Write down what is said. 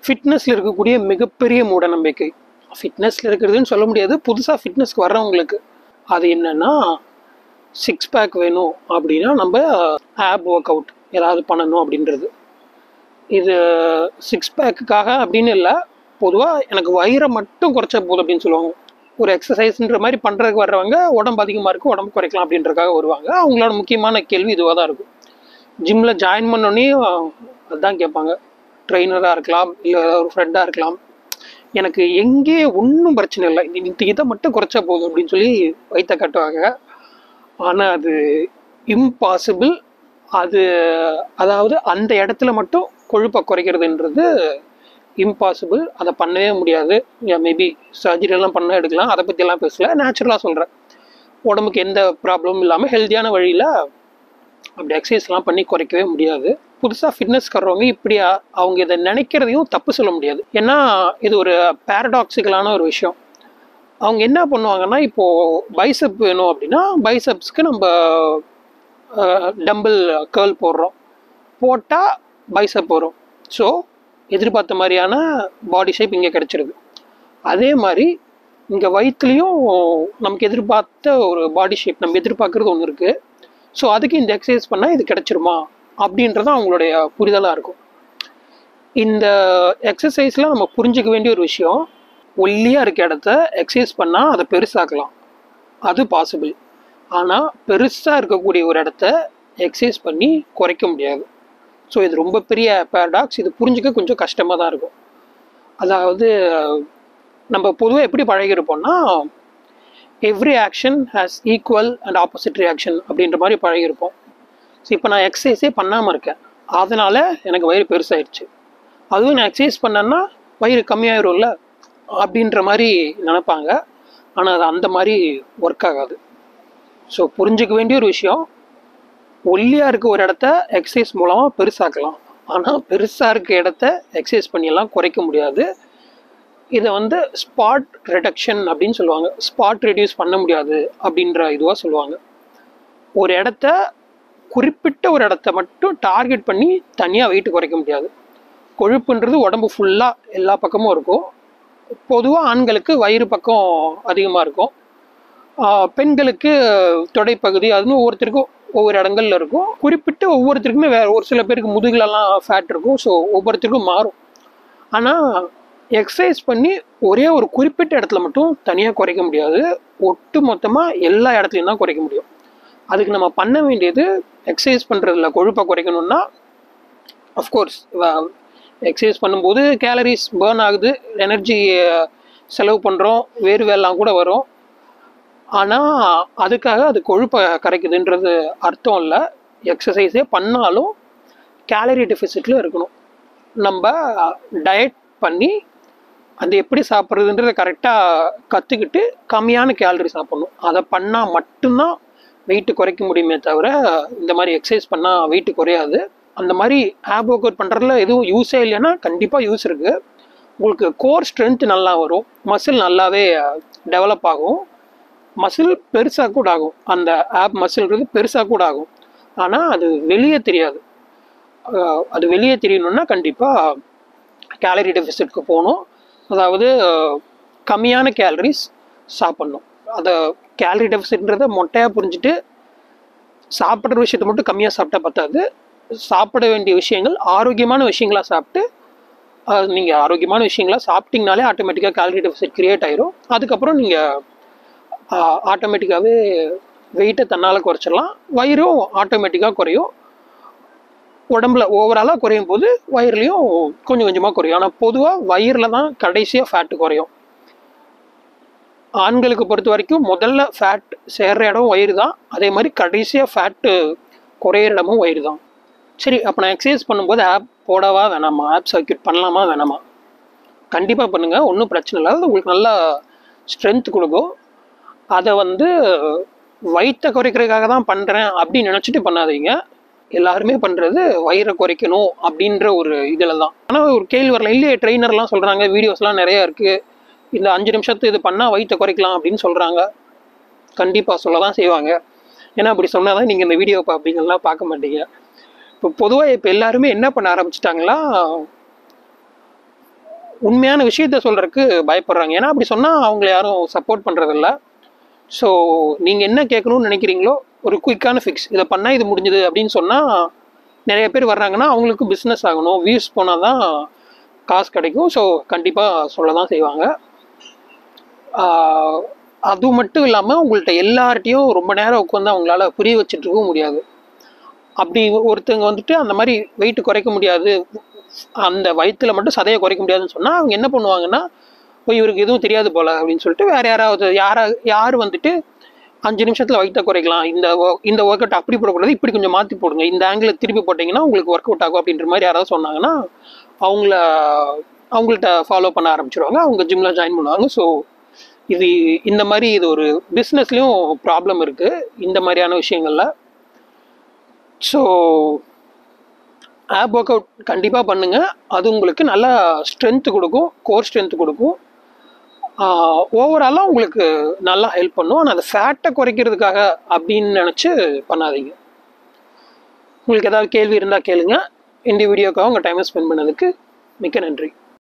ஃபிட்னஸில் இருக்கக்கூடிய மிகப்பெரிய மூடநம்பிக்கை ஃபிட்னஸில் இருக்கிறதுன்னு சொல்ல முடியாது புதுசாக ஃபிட்னஸ்க்கு வர்றவங்களுக்கு அது என்னன்னா சிக்ஸ் பேக் வேணும் அப்படின்னா நம்ம ஆப் ஒர்க் அவுட் ஏதாவது பண்ணணும் அப்படின்றது இது சிக்ஸ் பேக்குக்காக அப்படின்னு இல்லை பொதுவாக எனக்கு வயிறை மட்டும் குறைச்சா போதும் அப்படின்னு சொல்லுவாங்க ஒரு எக்ஸசைஸ்ன்ற மாதிரி பண்ணுறதுக்கு வர்றவங்க உடம்பு அதிகமாக இருக்குது உடம்பு குறைக்கலாம் அப்படின்றதுக்காக வருவாங்க அவங்களோட முக்கியமான கேள்வி இதுவாக தான் இருக்கும் ஜிம்மில் ஜாயின் பண்ணோடனே அதுதான் கேட்பாங்க ட்ரெயினராக இருக்கலாம் இல்லை ஒரு ஃப்ரெண்டாக இருக்கலாம் எனக்கு எங்கே ஒன்றும் பிரச்சனை இல்லை இந்த இதை மட்டும் குறைச்சா போதும் அப்படின்னு சொல்லி வைத்த கட்டுவாங்க ஆனால் அது இம்பாசிபிள் அது அதாவது அந்த இடத்துல மட்டும் கொழுப்பை குறைக்கிறதுன்றது இம்பாசிபிள் அதை பண்ணவே முடியாது மேபி சர்ஜரிலாம் பண்ண எடுக்கலாம் அதை பற்றியெல்லாம் பேசல நேச்சுரலாக சொல்கிறேன் உடம்புக்கு எந்த ப்ராப்ளமும் இல்லாமல் ஹெல்த்தியான வழியில் அப்படி எக்ஸசைஸ்லாம் பண்ணி குறைக்கவே முடியாது புதுசாக ஃபிட்னஸ் கறவங்க இப்படி அ- அவங்க இதை நினைக்கிறதையும் தப்பு சொல்ல முடியாது ஏன்னா இது ஒரு பேரடாக்சிக்கலான ஒரு விஷயம் அவங்க என்ன பண்ணுவாங்கன்னா இப்போது பைசப் வேணும் அப்படின்னா பைசப்ஸ்க்கு நம்ம டம்பிள் கேர்ள் போடுறோம் போட்டால் பைசப் வரும் ஸோ எதிர்பார்த்த மாதிரியான பாடி ஷேப் இங்கே கிடச்சிருது அதே மாதிரி இங்கே வயிற்றுலையும் நமக்கு எதிர்பார்த்த ஒரு பாடி ஷேப் நம்ம எதிர்பார்க்குறது ஒன்று இருக்குது ஸோ அதுக்கு இந்த எக்ஸசைஸ் பண்ணால் இது கிடச்சிருமா அப்படின்றது அவங்களுடைய புரிதலாக இருக்கும் இந்த எக்ஸசைஸில் நம்ம புரிஞ்சுக்க வேண்டிய ஒரு விஷயம் ஒல்லியாக இருக்க இடத்த எக்ஸசைஸ் பண்ணால் அதை பெருசாக்கலாம் அது பாசிபிள் ஆனால் பெருசாக இருக்கக்கூடிய ஒரு இடத்த எக்ஸசைஸ் பண்ணி குறைக்க முடியாது ஸோ இது ரொம்ப பெரிய பேரடாக்ஸ் இது புரிஞ்சுக்க கொஞ்சம் கஷ்டமாக தான் இருக்கும் அதாவது நம்ம பொதுவாக எப்படி பழகிருப்போம்னா every action has equal and opposite reaction அப்படின்ற மாதிரி பழகிருப்போம் ஸோ இப்போ நான் எக்ஸசைஸே பண்ணாமல் இருக்கேன் அதனால் எனக்கு வயிறு பெருசாயிடுச்சு அதுவும் நான் எக்ஸசைஸ் பண்ணேன்னா வயிறு கம்மியாயிரும்ல அப்படின்ற மாதிரி நினைப்பாங்க ஆனால் அது அந்த மாதிரி ஒர்க் ஆகாது ஸோ புரிஞ்சுக்க வேண்டிய ஒரு விஷயம் ஒல்லியாக இருக்க ஒரு இடத்த எக்ஸசைஸ் மூலமாக பெருசாக்கலாம் ஆனால் பெருசாக இருக்க இடத்த எக்ஸசைஸ் பண்ணியெல்லாம் குறைக்க முடியாது இதை வந்து ஸ்பாட் ரிடக்ஷன் அப்படின்னு சொல்லுவாங்க ஸ்பாட் ரெடியூஸ் பண்ண முடியாது அப்படின்ற இதுவாக சொல்லுவாங்க ஒரு இடத்த குறிப்பிட்ட ஒரு இடத்த மட்டும் டார்கெட் பண்ணி தனியாக வெயிட் குறைக்க முடியாது கொழுப்புன்றது உடம்பு ஃபுல்லாக எல்லா பக்கமும் இருக்கும் பொதுவாக ஆண்களுக்கு வயிறு பக்கம் அதிகமாக இருக்கும் ஆஹ் பெண்களுக்கு தொடைப்பகுதி அதுன்னு ஒவ்வொருத்தருக்கும் ஒவ்வொரு இடங்கள்ல இருக்கும் குறிப்பிட்டு ஒவ்வொருத்தருக்குமே வேற ஒரு சில பேருக்கு முதுகுலலாம் ஃபேட் இருக்கும் ஸோ ஒவ்வொருத்தருக்கும் மாறும் ஆனால் எக்ஸசைஸ் பண்ணி ஒரே ஒரு குறிப்பிட்ட இடத்துல மட்டும் தனியாக குறைக்க முடியாது ஒட்டு மொத்தமாக எல்லா இடத்துலையும் தான் குறைக்க முடியும் அதுக்கு நம்ம பண்ண வேண்டியது எக்ஸசைஸ் பண்ணுறதுல கொழுப்பை குறைக்கணும்னா அஃப்கோர்ஸ் எக்ஸசைஸ் பண்ணும்போது கேலரிஸ் பேர்ன் ஆகுது எனர்ஜி செலவு பண்ணுறோம் வேர்வையெல்லாம் கூட வரும் ஆனால் அதுக்காக அது கொழுப்பை கரைக்குதுன்றது அர்த்தம் இல்லை எக்ஸசைஸே பண்ணாலும் கேலரி டெஃபிசிட்டில் இருக்கணும் நம்ம டயட் பண்ணி அது எப்படி சாப்பிட்றதுன்றத கரெக்டாக கற்றுக்கிட்டு கம்மியான கேலரி சாப்பிடணும் அதை பண்ணால் மட்டும்தான் வெயிட் குறைக்க முடியுமே தவிர இந்த மாதிரி எக்ஸசைஸ் பண்ணால் வெயிட் குறையாது அந்த மாதிரி ஆப் ஒர்க் அவுட் பண்ணுறதுல எதுவும் யூஸே இல்லைன்னா கண்டிப்பாக யூஸ் இருக்குது உங்களுக்கு கோர் ஸ்ட்ரென்த் நல்லா வரும் மசில் நல்லாவே டெவலப் ஆகும் மசில் பெருசாக கூட ஆகும் அந்த ஆப் மசில்ன்றது பெருசாக கூட ஆகும் ஆனால் அது வெளியே தெரியாது அஹ் அது வெளியே தெரியணும்னா கண்டிப்பாக கேலரி டெஃபிசிட்க்கு போகணும் அதாவது அஹ், கம்மியான கேலரிஸ் சாப்பிட்ணும் அதை கேலரி டெஃபிசிட்ன்றதை மொட்டையாக புரிஞ்சுட்டு சாப்பிட்ற விஷயத்தை மட்டும் கம்மியாக சாப்பிட்டா பத்தாது சாப்பிட வேண்டிய விஷயங்கள் ஆரோக்கியமான விஷயங்களா சாப்பிட்டு நீங்கள் ஆரோக்கியமான விஷயங்களா சாப்பிட்டீங்கனாலே ஆட்டோமேட்டிக்காக கேலரி டெஃபிசிட் கிரியேட் ஆயிரும் அதுக்கப்புறம் நீங்கள் ஆட்டோமேட்டிக்காகவே வெயிட்டை தன்னால் குறைச்சிடலாம் வயிறும் ஆட்டோமேட்டிக்காக குறையும் உடம்புல ஓவராலாக குறையும் போது வயிறுலையும் கொஞ்சம் கொஞ்சமாக குறையும் ஆனால் பொதுவாக வயிறில் தான் கடைசியாக ஃபேட்டு குறையும் ஆண்களுக்கு பொறுத்த வரைக்கும் முதல்ல ஃபேட் சேர்ற இடம் வயிறு தான் அதே மாதிரி கடைசியாக ஃபேட்டு குறையிற இடமும் வயிறு தான் சரி அப்போ நான் எக்ஸசைஸ் பண்ணும்போது ஆப் போடவா வேணாமா ஆப் சர்க்கியூட் பண்ணலாமா வேணாமா கண்டிப்பாக பண்ணுங்கள் ஒன்றும் பிரச்சனை இல்லை அது உங்களுக்கு நல்லா ஸ்ட்ரென்த் கொடுக்கும் அதை வந்து வயிற்றை குறைக்கிறதுக்காக தான் பண்ணுறேன் அப்படின்னு நினச்சிட்டு பண்ணாதீங்க எல்லாருமே பண்ணுறது வயிறை குறைக்கணும் அப்படின்ற ஒரு இதில் தான் ஆனால் ஒரு கேள்வி வரல இல்லையே ட்ரெயினர்லாம் சொல்கிறாங்க வீடியோஸ்லாம் நிறையா இருக்குது இந்த அஞ்சு நிமிஷத்து இது பண்ணால் வயிற்றை குறைக்கலாம் அப்படின்னு சொல்கிறாங்க கண்டிப்பாக சொல்ல தான் செய்வாங்க ஏன்னா அப்படி சொன்னால் தான் நீங்கள் இந்த வீடியோ அப்படிங்கலாம் பார்க்க மாட்டீங்க இப்போ பொதுவாக இப்போ எல்லாருமே என்ன பண்ண ஆரம்பிச்சிட்டாங்களா உண்மையான விஷயத்த சொல்கிறதுக்கு பயப்படுறாங்க ஏன்னா அப்படி சொன்னால் அவங்கள யாரும் சப்போர்ட் பண்ணுறதில்ல ஸோ நீங்கள் என்ன கேட்கணும்னு நினைக்கிறீங்களோ ஒரு குயிக்கான ஃபிக்ஸ் இதை பண்ணால் இது முடிஞ்சுது அப்படின்னு சொன்னால் நிறைய பேர் வர்றாங்கன்னா அவங்களுக்கு பிஸ்னஸ் ஆகணும் வியூஸ் போனால் தான் காசு கிடைக்கும் ஸோ கண்டிப்பாக சொல்ல தான் செய்வாங்க ஆஹ் அது மட்டும் இல்லாமல் உங்கள்கிட்ட எல்லார்ட்டையும் ரொம்ப நேரம் உட்காந்து அவங்களால புரிய வச்சுட்டு இருக்கவும் முடியாது அப்படி ஒருத்தங்க வந்துட்டு அந்த மாதிரி வெயிட் குறைக்க முடியாது அந்த வயிற்றுல மட்டும் சதையை குறைக்க முடியாதுன்னு சொன்னால் அவங்க என்ன பண்ணுவாங்கன்னா ஓ இவருக்கு எதுவும் தெரியாது போல அப்படின்னு சொல்லிட்டு வேற யாராவது யாரா யார் வந்துட்டு அஞ்சு நிமிஷத்தில் வயிற்றை குறைக்கலாம் இந்த wo- இந்த ஒர்க் அவுட் அப்படி போடக்கூடாது இப்படி கொஞ்சம் மாற்றி போடுங்க இந்த ஆங்கிள் திருப்பி போட்டிங்கன்னா உங்களுக்கு ஒர்க் அவுட் ஆகும் அப்படின்ற மாதிரி யாராவது சொன்னாங்கன்னா அவங்கள அவங்கள்ட்ட ஃபாலோ பண்ண ஆரம்பிச்சிருவாங்க அவங்க ஜிம்மில் ஜாயின் பண்ணுவாங்க ஸோ இது இந்த மாதிரி இது ஒரு பிஸ்னஸ்லேயும் ப்ராப்ளம் இருக்குது இந்த மாதிரியான விஷயங்களில் ஸோ ஆப் ஒர்க் அவுட் கண்டிப்பாக பண்ணுங்கள் அது உங்களுக்கு நல்லா ஸ்ட்ரென்த் கொடுக்கும் கோர் ஸ்ட்ரென்த் கொடுக்கும் ஓவராலாக உங்களுக்கு நல்லா ஹெல்ப் பண்ணும் ஆனால் அந்த ஃபேட்டை குறைக்கிறதுக்காக அப்படின்னு நினச்சி பண்ணாதீங்க உங்களுக்கு ஏதாவது கேள்வி இருந்தால் கேளுங்க இந்த வீடியோக்காக உங்கள் டைமை ஸ்பெண்ட் பண்ணதுக்கு மிக்க நன்றி